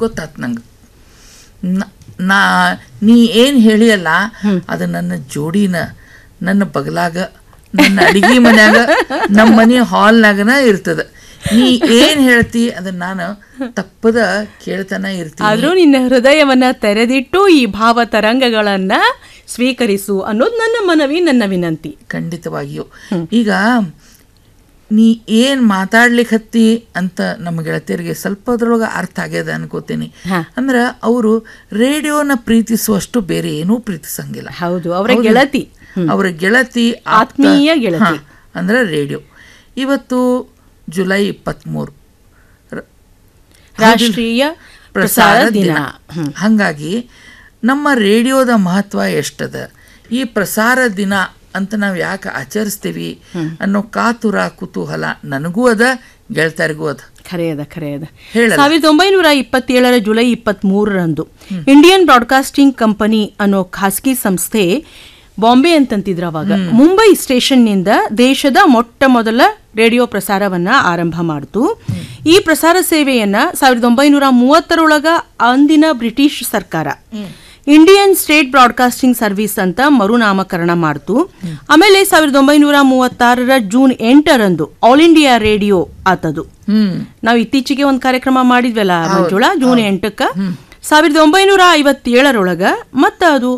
ಗೊತ್ತಾತ್ ನಂಗೆ ನ- ನಾ ನೀ ಏನು ಹೇಳಿಯಲ್ಲ ಅದು ನನ್ನ ಜೋಡಿನ ನನ್ನ ಬಗಲಾಗ ನನ್ನ ಅಡಿಗೆ ಮನ್ಯಾಗ ನಮ್ಮ ಮನೆ ಹಾಲ್ನಾಗನ ಇರ್ತದ ನೀ ಏನ್ ಹೇಳ್ತಿ ಅದನ್ನ ನಾನು ತಪ್ಪದ ಕೇಳ್ತಾನ ಇರ್ತೀನಿ ಆದ್ರೂ ನಿನ್ನ ಹೃದಯವನ್ನ ತೆರೆದಿಟ್ಟು ಈ ಭಾವ ತರಂಗಗಳನ್ನ ಸ್ವೀಕರಿಸು ಅನ್ನೋದು ನನ್ನ ಮನವಿ ನನ್ನ ವಿನಂತಿ ಖಂಡಿತವಾಗಿಯೂ ಈಗ ನೀ ಏನ್ ಮಾತಾಡ್ಲಿಕ್ಕೆ ಅಂತ ನಮ್ಮ ಗೆಳತಿಯರಿಗೆ ಸ್ವಲ್ಪ ಅದ್ರೊಳಗೆ ಅರ್ಥ ಆಗ್ಯದ ಅನ್ಕೋತೀನಿ ಹಾ. ಅಂದ್ರ ಅವರು ರೇಡಿಯೋನ ಪ್ರೀತಿಸುವಷ್ಟು ಬೇರೆ ಏನೂ ಪ್ರೀತಿಸಂಗಿಲ್ಲ ಹೌದು ಅವರ ಗೆಳತಿ ಅವರ ಗೆಳತಿ ಆಪ್ತ- ಆತ್ಮೀಯ ಗೆಳತಿ. ಹಾ, ಅಂದ್ರೆ ರೇಡಿಯೋ ಇವತ್ತು ಜುಲೈ ಇಪ್ಪತ್ತ್ಮೂರು ರ- ರಾಷ್ಟ್ರೀಯ ಪ್ರಸಾರ ದಿನ ಹ್ಮ್. ಹಾಗಾಗಿ ನಮ್ಮ ರೇಡಿಯೋದ ಮಹತ್ವ ಎಷ್ಟದ ಈ ಪ್ರಸಾರ ದಿನ ಅಂತ ನಾವು ಯಾಕೆ ಆಚರಿಸ್ತೀವಿ ಅನ್ನೋ ಕಾತುರ ಕುತೂಹಲ ನನಗೂ ಅದ ಗೆಳತರಿಗೂ ಅದ ಖರೆ ಅದ ಖರೆ ಅದ ಹೇಳಲ್ಲ. ಸಾವಿರದ ಒಂಬೈನೂರ ಇಪ್ಪತ್ತೇಳರ ಜುಲೈ ಇಪ್ಪತ್ತ್ ಮೂರರಂದು ಇಂಡಿಯನ್ ಬ್ರಾಡ್ಕಾಸ್ಟಿಂಗ್ ಕಂಪನಿ ಅನ್ನೋ ಖಾಸಗಿ ಸಂಸ್ಥೆ ಬಾಂಬೆ ಅಂತಂತಿದ್ರು ಅವಾಗ ಮುಂಬೈ ಸ್ಟೇಷನ್ನಿಂದ ದೇಶದ ಮೊಟ್ಟ ಮೊದಲ ರೇಡಿಯೋ ಪ್ರಸಾರವನ್ನ ಆರಂಭ ಮಾಡಿತು ಈ ಪ್ರಸಾರ ಸೇವೆಯನ್ನ ಸಾವಿರದ ಒಂಬೈನೂರ ಮೂವತ್ತರೊಳಗ ಅಂದಿನ ಬ್ರಿಟಿಷ್ ಸರ್ಕಾರ ಇಂಡಿಯನ್ ಸ್ಟೇಟ್ ಬ್ರಾಡ್ಕಾಸ್ಟಿಂಗ್ ಸರ್ವಿಸ್ ಅಂತ ಮರುನಾಮಕರಣ ಮಾಡ್ತು ಆಮೇಲೆ ಸಾವಿರದ ಒಂಬೈನೂರ ಮೂವತ್ತಾರರ ಜೂನ್ ಎಂಟರಂದು ಆಲ್ ಇಂಡಿಯಾ ರೇಡಿಯೋ ಆತದು ಹ್ಮ್ ನಾವು ಇತ್ತೀಚೆಗೆ ಒಂದು ಕಾರ್ಯಕ್ರಮ ಮಾಡಿದ್ವಲ್ಲ ಮಂಜುಳಾ ಜೂನ್ ಎಂಟಕ್ಕ ಸಾವಿರದ ಒಂಬೈನೂರ ಐವತ್ತೇಳರೊಳಗ ಮತ್ತ ಅದು